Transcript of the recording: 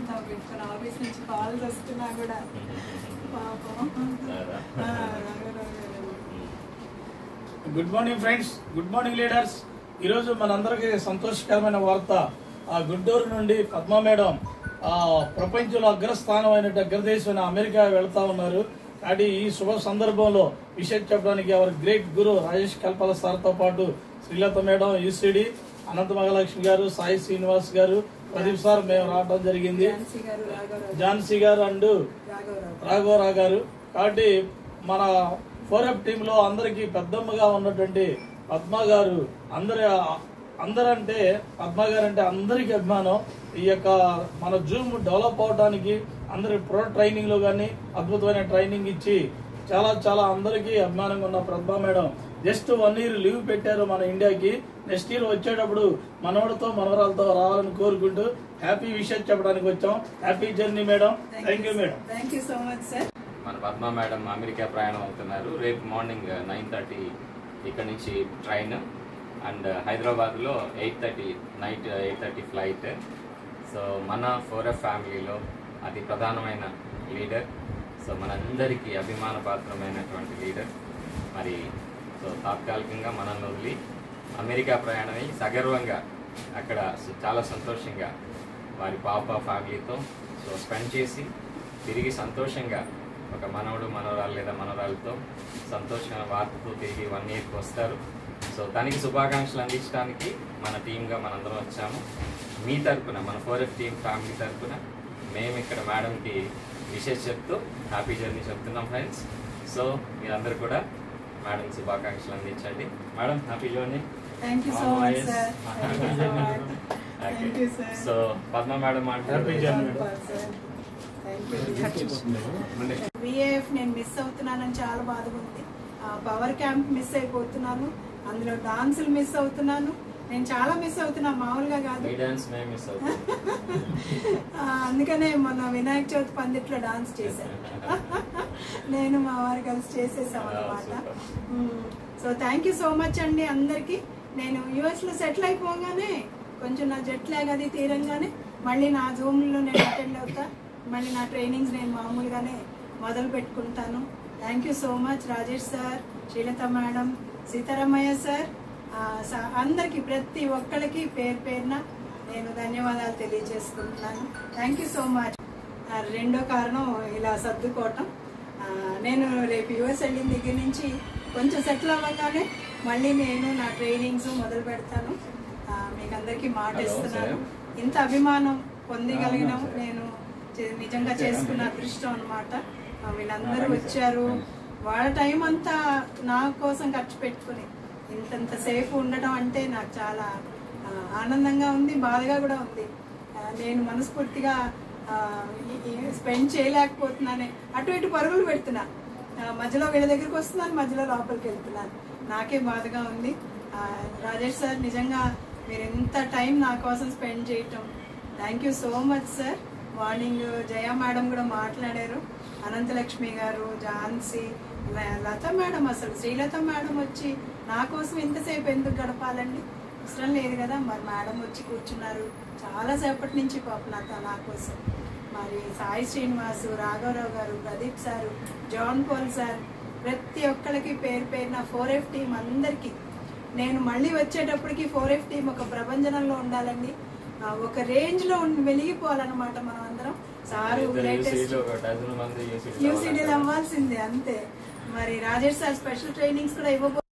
చేద్దాం పెట్టుకుని ఆఫీస్ నుంచి కాల్స్ వస్తున్నా కూడా పాపం సరే. ఆ, రాఘవరావు garu. Good morning friends good morning leaders ఈరోజు మనందరికీ సంతోషకరమైన వార్త ఆ గుంటూరు నుండి పద్మ మేడం ఆ ప్రపంచంలో అగ్రస్థానం అయిన అగ్రదేశమైన అమెరికా వెళ్తా ఉన్నారు కాబట్టి ఈ శుభ సందర్భంలో విషయం చెప్పడానికి ఎవరి గ్రేట్ గురు రాజేష్ కల్పల సార్తో పాటు శ్రీలత మేడం ఈసీడి అనంత మహాలక్ష్మి గారు సాయి శ్రీనివాస్ గారు ప్రదీప్ సార్ మేము రావడం జరిగింది ఝాన్సీ గారు రాఘవరావు ఝాన్సీ గారు అండ్ రాఘవరావు రాఘవరావు గారు కాబట్టి మన ఫోర్ ఎఫ్ టీమ్ లో అందరికి పెద్దమ్మగా ఉన్నటువంటి పద్మ గారు అందరి అందరంటే పద్మ గారు అంటే అందరికి అభిమానం ఈ యొక్క మన జూమ్ డెవలప్ అవడానికి అందరి ప్రో ట్రైనింగ్ లో కానీ అద్భుతమైన ట్రైనింగ్ ఇచ్చి చాలా చాలా అందరికీ అభిమానంగా ఉన్న Padma madam just one year leave పెట్టారు మన ఇండియాకి నెక్స్ట్ ఇయర్ వచ్చేటప్పుడు మనవడితో మనవరాలతో రావాలని కోరుకుంటూ హ్యాపీ విషయం చెప్పడానికి వచ్చాం happy journey madam thank you madam thank you so much sir మన పద్మ మేడం అమెరికా ప్రయాణం అవుతున్నారు రేపు మార్నింగ్ నైన్ థర్టీ ఇక్కడ నుంచి ట్రైన్ అండ్ హైదరాబాద్లో eight thirty night eight thirty flight so మన ఫోర్ ఎఫ్ ఫ్యామిలీలో అతి ప్రధానమైన లీడర్ సో మనందరికీ అభిమాన పాత్రమైనటువంటి లీడర్ మరి సో తాత్కాలికంగా మనల్ని వదిలి అమెరికా ప్రయాణమై సగర్వంగా అక్కడ సు- చాలా సంతోషంగా వారి పాప ఫ్యామిలీతో సో స్పెండ్ చేసి తిరిగి సంతోషంగా ఒక మనవడు మనవరాలు లేదా మనవరాలతో సంతోషమైన వార్తతో తిరిగి వన్ ఇయర్కి వస్తారు సో దానికి శుభాకాంక్షలు అందించడానికి మన టీంగా మనందరం వచ్చాము మీ తరపున మన ఫోర్ ఎఫ్ టీం ఫ్యామిలీ తరపున మేము ఇక్కడ మేడంకి విషెస్ చెప్తూ హ్యాపీ జర్నీ చెప్తున్నాం ఫ్రెండ్స్ సో మీరందరూ కూడా మేడం శుభాకాంక్షలు అందించండి madam happy journey thank you so much sir thank you so much thank you sir so Padma madam Happy journey. మాట్లాడుతూ థ్యాంక్ యూ విఏఎఫ్ నేను మిస్ అవుతున్నానని చాలా బాధగా ఉంది పవర్ క్యాంప్ మిస్ అయిపోతున్నాను అందులో డాన్సులు మిస్ అవుతున్నాను నేను చాలా మిస్ అవుతున్నా మామూలుగా కాదు మీ డాన్స్ మేము మిస్ అవుతాం ఆ, అందుకనే మొన్న వినాయక చవితి పందిట్లో డాన్స్ చేశాను నేను మా వారు కలిసి చేసేసాం అనమాట so thank you so much అండి అందరికి నేను యుఎస్ లో సెటిల్ అయిపోగానే కొంచెం నా జెట్ లాగ్ అది తీరంగానే మళ్ళీ నా జూమ్ లో నేను అటెండ్ అవుతా మళ్ళీ నా ట్రైనింగ్స్ నేను మామూలుగానే మొదలు పెట్టుకుంటాను thank you so much Rajesh sir Srilatha madam Seetharamaiah sir ఆ, స- అందరికీ ప్రతి ఒక్కరికి పేరు పేరున నేను ధన్యవాదాలు తెలియజేసుకుంటున్నాను థ్యాంక్ యూ సో మచ్ ఆ, రెండో కారణం ఇలా సర్దుకోవటం ఆ, నేను రేపు యుఎస్ వెళ్ళిన దగ్గర నుంచి కొంచెం సెటిల్ అవ్వగానే మళ్ళీ నేను నా ట్రైనింగ్స్ మొదలు పెడతాను ఆ, మీకు అందరికీ మాట Hello, ఇస్తున్నాను sir. ఇంత అభిమానం పొందగలిగిన అవునా, sir. నేను చే- నిజంగా చేసుకున్న అదృష్టం అనమాట వీళ్ళందరూ వచ్చారు వాళ్ళ టైం అంతా నా కోసం ఖర్చు పెట్టుకుని ఇంతంత సేపు ఉండటం అంటే నాకు చాలా ఆ, ఆనందంగా ఉంది బాధగా కూడా ఉంది ఆ, నేను మనస్ఫూర్తిగా స్పెండ్ చేయలేకపోతున్నానే అటు ఇటు పరుగులు పెడుతున్నా ఆ, మధ్యలో వీళ్ళ దగ్గరికి వస్తున్నాను మధ్యలో లోపలికి వెళ్తున్నాను నాకే బాధగా ఉంది ఆ, రాజేష్ సార్ నిజంగా మీరు ఎంత టైం నా కోసం స్పెండ్ చేయటం thank you so much sir morning Jaya madam కూడా మాట్లాడారు అనంతలక్ష్మి గారు ఝాన్సీ ల- లత మేడం అసలు శ్రీలత మేడం వచ్చి నా కోసం ఎంతసేపు ఎందుకు గడపాలండి అవసరం లేదు కదా మరి మేడం వచ్చి కూర్చున్నారు చాలా సేపటి నుంచి పాప లత నా కోసం మరి సాయి శ్రీనివాస్ రాఘవరావు garu Pradeep sir John Paul sir ప్రతి ఒక్కరికి పేరు పేరున ఫోర్ ఎఫ్ టీం అందరికీ నేను మళ్ళీ వచ్చేటప్పటికి ఫోర్ ఎఫ్ టీం ఒక ప్రభంజనంలో ఉండాలండి ఆ, ఒక రేంజ్ లో ఉండి వెలిగిపోవాలన్నమాట మనం అందరం సారు ఇద్దరు లేటెస్ట్ UCD లో ఒక డజన్ మంది UCD యూసీడీలు కావాలంటారు. అవ్వాల్సిందే అంతే మరి రాజేష్ సార్ స్పెషల్ ట్రైనింగ్స్ కూడా ఇవ్వబో